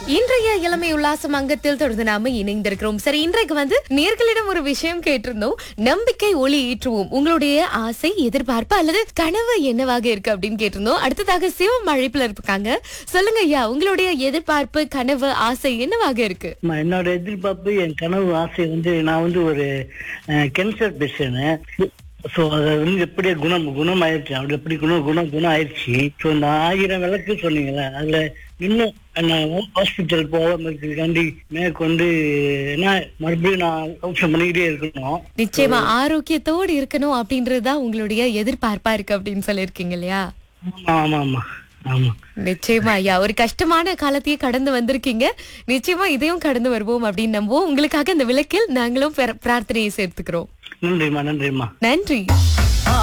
இன்றைய இளமை உல்லாசம் அங்கத்தில் தொடர்ந்து நாம இணைந்திருக்கிறோம் சரி இன்றைக்கு வந்து நேர்களிடம் ஒரு விஷயம் கேட்டிருந்தோம் நம்பிக்கை ஒளி ஏற்றுவோம் உங்களுடைய ஆசை எதிர்பார்ப்பு அல்லது கனவு என்னவாக இருக்கு அப்படின்னு கேட்டிருந்தோம் அடுத்ததாக சிவம் அழைப்புல இருக்காங்க சொல்லுங்க ஐயா உங்களுடைய எதிர்பார்ப்பு கனவு ஆசை என்னவாக இருக்கு ஆமா, என்னோட எதிர்பார்ப்பு என் கனவு ஆசை வந்து நான் வந்து ஒரு கேன்சர் பேஷண்ட் ஸோ அதை வந்து எப்படியே குணம் குணம் ஆயிடுச்சு அப்படி எப்படி குணம் குணம் குணம் ஆயிடுச்சு ஸோ இந்த ஆயிரம் விளக்கு சொன்னீங்களே அதுல இன்னும் நான் ஹாஸ்பிட்டல் போகாம இருக்கிறதுக்காண்டி மேற்கொண்டு என்ன மறுபடியும் நான் யோசனை பண்ணிக்கிட்டே இருக்கணும் நிச்சயமா ஆரோக்கியத்தோடு இருக்கணும் அப்படின்றதுதான் உங்களுடைய எதிர்பார்ப்பா இருக்கு அப்படின்னு சொல்லியிருக்கீங்க இல்லையா ஆமா ஆமா ஆமா ஆமா நிச்சயமா ஐயா ஒரு கஷ்டமான காலத்தையே கடந்து வந்திருக்கீங்க நிச்சயமா இதையும் கடந்து வருவோம் அப்படின்னு நம்புவோம் உங்களுக்காக இந்த விளக்கில் நாங்களும் பிர- பிரார்த்தனையை சேர்த்துக்கிறோம் நன்றிம்மா நன்றிம்மா நன்றி